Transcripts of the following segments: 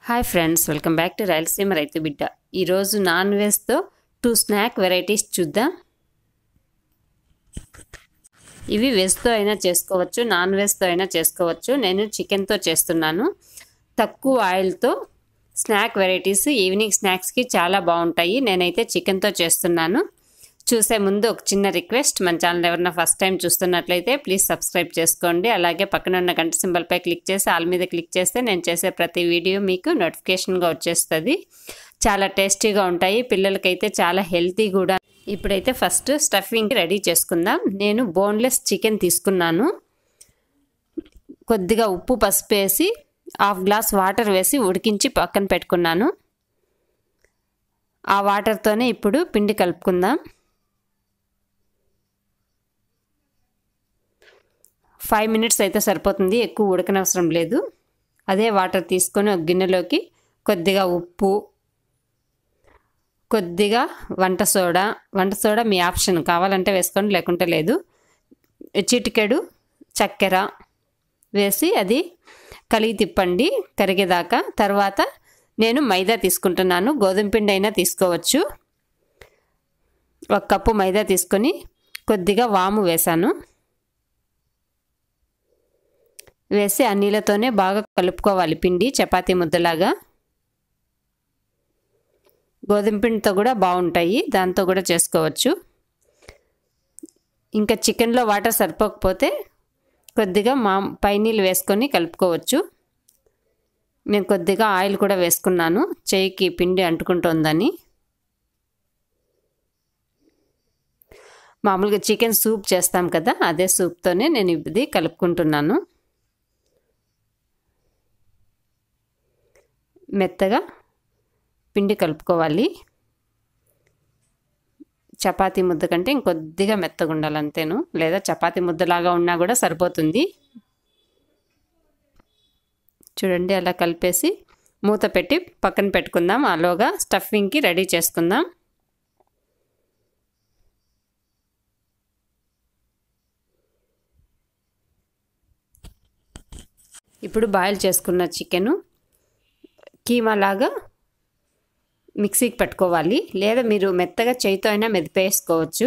hi friends welcome back to Rayalaseema రైతు బిడ్డ ఈరోజు నాన్ వెజ్తో టూ స్నాక్ వెరైటీస్ చూద్దాం ఇవి వెజ్తో అయినా చేసుకోవచ్చు నాన్ వెజ్తో అయినా చేసుకోవచ్చు నేను చికెన్తో చేస్తున్నాను తక్కువ ఆయిల్తో స్నాక్ వెరైటీస్ ఈవినింగ్ స్నాక్స్కి చాలా బాగుంటాయి నేనైతే చికెన్తో చేస్తున్నాను చూసే ముందు ఒక చిన్న రిక్వెస్ట్ మన ఛానల్ ఎవరైనా ఫస్ట్ టైం చూస్తున్నట్లయితే ప్లీజ్ సబ్స్క్రైబ్ చేసుకోండి అలాగే పక్కన ఉన్న గంట సింబల్పై క్లిక్ చేసి ఆల్ మీద క్లిక్ చేస్తే నేను చేసే ప్రతి వీడియో మీకు నోటిఫికేషన్గా వచ్చేస్తుంది చాలా టేస్టీగా ఉంటాయి పిల్లలకైతే చాలా హెల్తీ కూడా ఇప్పుడైతే ఫస్ట్ స్టఫింగ్ రెడీ చేసుకుందాం నేను బోన్లెస్ చికెన్ తీసుకున్నాను కొద్దిగా ఉప్పు పసుపు వేసి హాఫ్ గ్లాస్ వాటర్ వేసి ఉడికించి పక్కన పెట్టుకున్నాను ఆ వాటర్తోనే ఇప్పుడు పిండి కలుపుకుందాం ఫైవ్ మినిట్స్ అయితే సరిపోతుంది ఎక్కువ ఉడకనవసరం లేదు అదే వాటర్ తీసుకొని ఒక గిన్నెలోకి కొద్దిగా ఉప్పు కొద్దిగా వంట సోడా వంట సోడా మీ ఆప్షన్ కావాలంటే వేసుకోండి లేకుంటే లేదు చిటికెడు చక్కెర వేసి అది కలిగి తిప్పండి కరిగేదాకా తర్వాత నేను మైదా తీసుకుంటున్నాను గోధుమ పిండి అయినా తీసుకోవచ్చు ఒక కప్పు మైదా తీసుకొని కొద్దిగా వాము వేశాను వేసి ఆ నీళ్ళతోనే బాగా కలుపుకోవాలి పిండి చపాతీ ముద్దలాగా గోధుమ పిండితో కూడా బాగుంటాయి దాంతో కూడా చేసుకోవచ్చు ఇంకా చికెన్లో వాటర్ సరిపోకపోతే కొద్దిగా మా పై నీళ్ళు వేసుకొని కలుపుకోవచ్చు నేను కొద్దిగా ఆయిల్ కూడా వేసుకున్నాను చేయికి పిండి అంటుకుంటుందని మామూలుగా చికెన్ సూప్ చేస్తాం కదా అదే సూప్తోనే నేను ఇది కలుపుకుంటున్నాను మెత్తగా పిండి కలుపుకోవాలి చపాతీ ముద్ద కంటే ఇంకొద్దిగా మెత్తగా ఉండాలి అంతేను లేదా చపాతీ ముద్దలాగా ఉన్నా కూడా సరిపోతుంది చూడండి అలా కలిపేసి మూత పెట్టి పక్కన పెట్టుకుందాం అలోగా స్టఫింగ్కి రెడీ చేసుకుందాం ఇప్పుడు బాయిల్ చేసుకున్న చికెను కీమా లాగా మిక్సీకి పెట్టుకోవాలి లేదా మీరు మెత్తగా చేయితో అయినా మెదిపేసుకోవచ్చు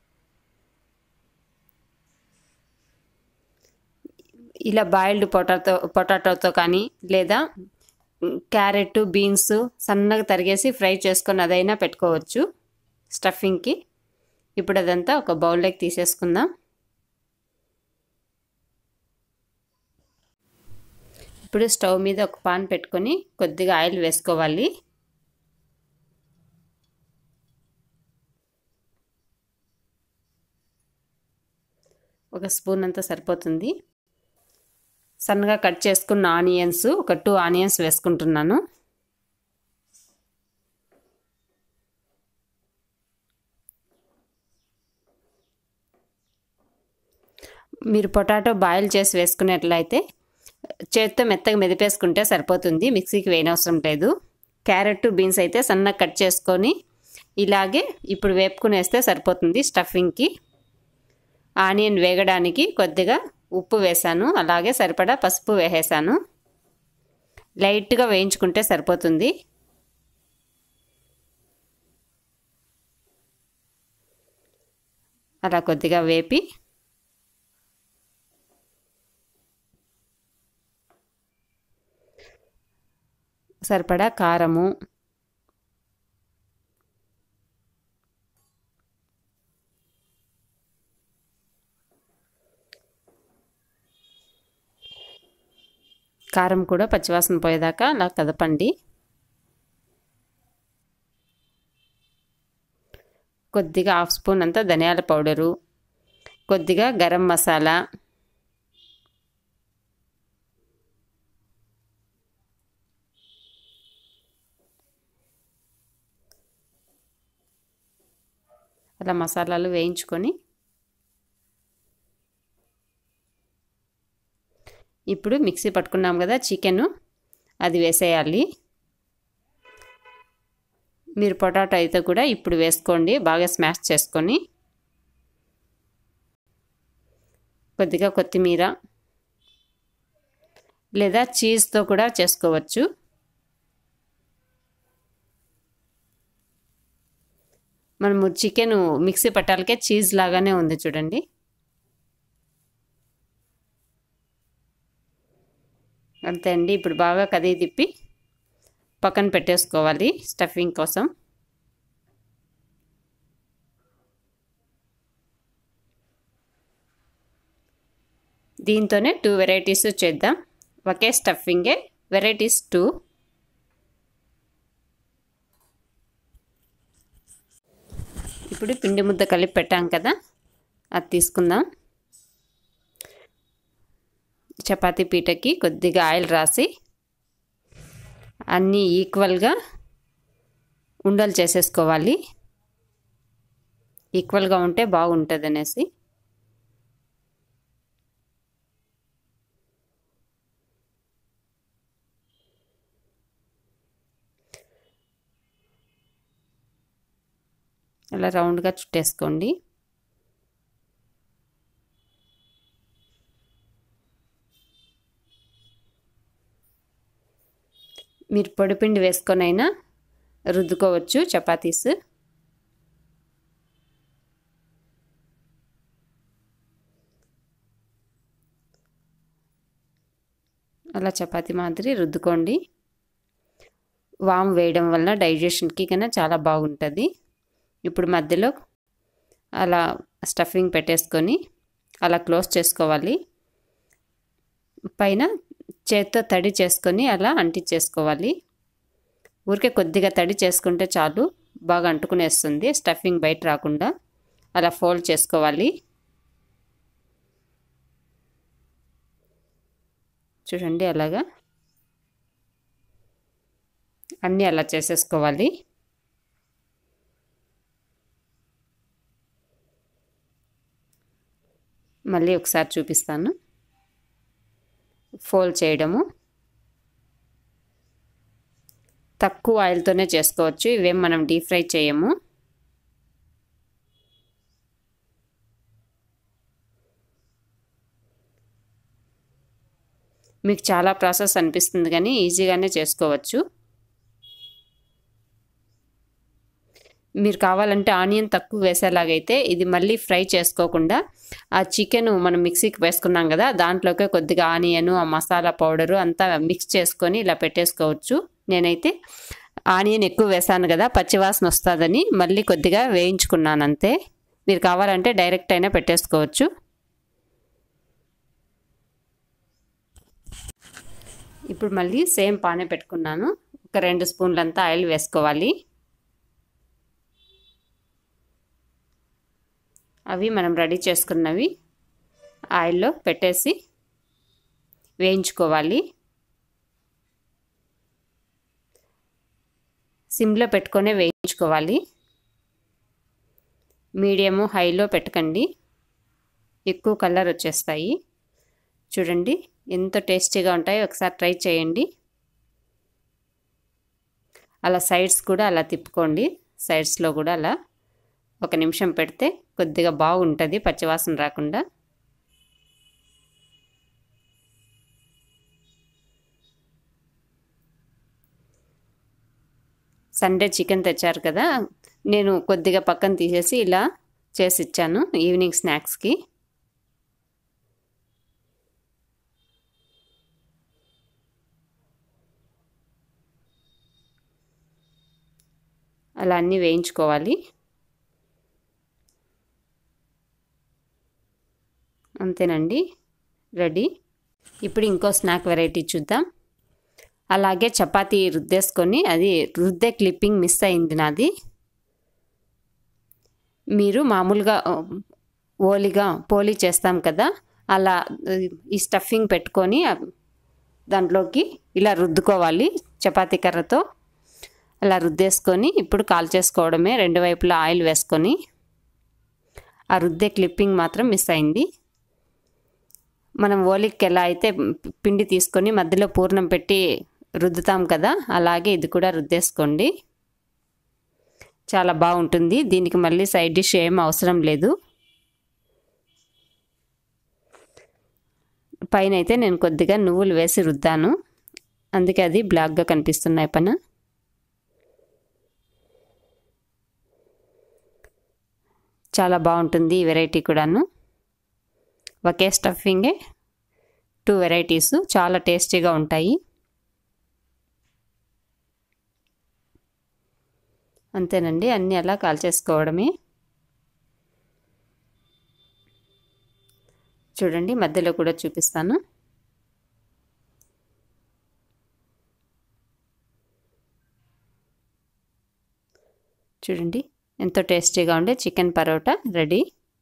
ఇలా బాయిల్డ్ పొటాటో పొటాటోతో కానీ లేదా క్యారెట్ బీన్స్ సన్నగా తరిగేసి ఫ్రై చేసుకొని అదైనా పెట్టుకోవచ్చు స్టఫింగ్కి ఇప్పుడు అదంతా ఒక బౌల్లోకి తీసేసుకుందాం ఇప్పుడు స్టవ్ మీద ఒక పాన్ పెట్టుకొని కొద్దిగా ఆయిల్ వేసుకోవాలి ఒక స్పూన్ అంతా సరిపోతుంది సన్నగా కట్ చేసుకున్న ఆనియన్స్ ఒక టూ ఆనియన్స్ వేసుకుంటున్నాను మీరు పొటాటో బాయిల్ చేసి వేసుకున్నట్లయితే చేత్తో మెత్తగా మెదిపేసుకుంటే సరిపోతుంది మిక్సీకి వేయనవసరం లేదు క్యారెట్ బీన్స్ అయితే సన్నగా కట్ చేసుకొని ఇలాగే ఇప్పుడు వేపుకునేస్తే సరిపోతుంది స్టఫింగ్కి ఆనియన్ వేగడానికి కొద్దిగా ఉప్పు వేసాను అలాగే సరిపడా పసుపు వేసేసాను లైట్గా వేయించుకుంటే సరిపోతుంది అలా కొద్దిగా వేపి సరిపడా కారము కారం కూడా పచ్చివాసన పోయేదాకా అలా కదపండి కొద్దిగా హాఫ్ స్పూన్ అంతా ధనియాల పౌడరు కొద్దిగా గరం మసాలా అలా మసాలాలు వేయించుకొని ఇప్పుడు మిక్సీ పట్టుకున్నాం కదా చికెన్ అది వేసేయాలి మీరు పొటాటో అయితే కూడా ఇప్పుడు వేసుకోండి బాగా స్మాష్ చేసుకొని కొద్దిగా కొత్తిమీర లేదా చీజ్తో కూడా చేసుకోవచ్చు మనము చికెన్ మిక్సీ పట్టాలకే చీజ్ లాగానే ఉంది చూడండి అంతే అండి ఇప్పుడు బాగా కదిగి తిప్పి పక్కన పెట్టేసుకోవాలి స్టఫింగ్ కోసం దీంతోనే టూ వెరైటీస్ చేద్దాం ఒకే స్టఫింగే వెరైటీస్ టూ ఇప్పుడు పిండి ముద్ద కలిపి పెట్టాం కదా అది తీసుకుందాం చపాతీ పీటకి కొద్దిగా ఆయిల్ రాసి అన్నీ ఈక్వల్గా ఉండలు చేసేసుకోవాలి ఈక్వల్గా ఉంటే బాగుంటుంది అనేసి అలా రౌండ్గా చుట్టేసుకోండి మీరు పొడిపిండి వేసుకొనైనా రుద్దుకోవచ్చు చపాతీస్ అలా చపాతీ మాదిరి రుద్దుకోండి వామ్ వేయడం వల్ల డైజెషన్కి కన్నా చాలా బాగుంటుంది ఇప్పుడు మధ్యలో అలా స్టఫింగ్ పెట్టేసుకొని అలా క్లోజ్ చేసుకోవాలి పైన చేత్తో తడి చేసుకొని అలా అంటించేసుకోవాలి ఊరికే కొద్దిగా తడి చేసుకుంటే చాలు బాగా అంటుకునేస్తుంది స్టఫింగ్ బయట రాకుండా అలా ఫోల్డ్ చేసుకోవాలి చూడండి అలాగా అన్నీ అలా చేసేసుకోవాలి మళ్ళీ ఒకసారి చూపిస్తాను ఫోల్డ్ చేయడము తక్కువ ఆయిల్తోనే చేసుకోవచ్చు ఇవేం మనం డీప్ ఫ్రై చేయము మీకు చాలా ప్రాసెస్ అనిపిస్తుంది కానీ ఈజీగానే చేసుకోవచ్చు మీరు కావాలంటే ఆనియన్ తక్కువ వేసేలాగైతే ఇది మళ్ళీ ఫ్రై చేసుకోకుండా ఆ చికెన్ మనం మిక్సీకి వేసుకున్నాం కదా దాంట్లోకే కొద్దిగా ఆనియన్ ఆ మసాలా పౌడరు అంతా మిక్స్ చేసుకొని ఇలా పెట్టేసుకోవచ్చు నేనైతే ఆనియన్ ఎక్కువ వేసాను కదా పచ్చివాసన వస్తుందని మళ్ళీ కొద్దిగా వేయించుకున్నాను అంతే మీరు కావాలంటే డైరెక్ట్ అయినా పెట్టేసుకోవచ్చు ఇప్పుడు మళ్ళీ సేమ్ పానే పెట్టుకున్నాను ఒక రెండు స్పూన్లంతా ఆయిల్ వేసుకోవాలి అవి మనం రెడీ చేసుకున్నవి ఆయిల్లో పెట్టేసి వేయించుకోవాలి సిమ్లో పెట్టుకొనే వేయించుకోవాలి మీడియము హైలో పెట్టకండి ఎక్కువ కలర్ వచ్చేస్తాయి చూడండి ఎంత టేస్టీగా ఉంటాయో ఒకసారి ట్రై చేయండి అలా సైడ్స్ కూడా అలా తిప్పుకోండి సైడ్స్లో కూడా అలా ఒక నిమిషం పెడితే కొద్దిగా బాగుంటుంది పచ్చివాసన రాకుండా సండే చికెన్ తెచ్చారు కదా నేను కొద్దిగా పక్కన తీసేసి ఇలా చేసి ఇచ్చాను ఈవినింగ్ స్నాక్స్కి అలా అన్నీ వేయించుకోవాలి అంతేనండి రెడీ ఇప్పుడు ఇంకో స్నాక్ వెరైటీ చూద్దాం అలాగే చపాతీ రుద్దేసుకొని అది రుద్దే క్లిప్పింగ్ మిస్ అయింది నాది మీరు మామూలుగా ఓలిగా పోలి చేస్తాం కదా అలా ఈ స్టఫింగ్ పెట్టుకొని దాంట్లోకి ఇలా రుద్దుకోవాలి చపాతీ కర్రతో అలా రుద్దేసుకొని ఇప్పుడు కాల్ చేసుకోవడమే రెండు వైపులా ఆయిల్ వేసుకొని ఆ రుద్దే క్లిప్పింగ్ మాత్రం మిస్ అయింది మనం ఓలికి ఎలా అయితే పిండి తీసుకొని మధ్యలో పూర్ణం పెట్టి రుద్దుతాం కదా అలాగే ఇది కూడా రుద్దేసుకోండి చాలా బాగుంటుంది దీనికి మళ్ళీ సైడ్ డిష్ ఏం అవసరం లేదు పైన అయితే నేను కొద్దిగా నువ్వులు వేసి రుద్దాను అందుకే అది బ్లాక్గా కనిపిస్తున్నాయి పైన చాలా బాగుంటుంది ఈ వెరైటీ కూడాను ఒకే స్టఫింగే టూ వెరైటీస్ చాలా టేస్టీగా ఉంటాయి అంతేనండి అన్నీ అలా కాల్చేసుకోవడమే చూడండి మధ్యలో కూడా చూపిస్తాను చూడండి ఎంతో టేస్టీగా ఉండే చికెన్ పరోటా రెడీ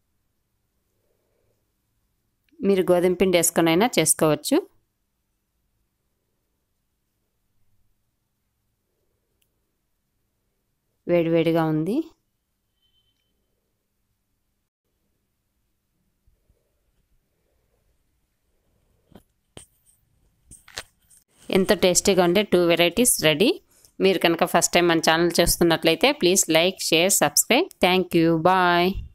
మీరు గోధుమ పిండి వేసుకొనైనా చేసుకోవచ్చు వేడివేడిగా ఉంది ఎంతో టేస్టీగా ఉండే టూ వెరైటీస్ రెడీ మీరు కనుక ఫస్ట్ టైం మన ఛానల్ చూస్తున్నట్లయితే please like share subscribe thank you bye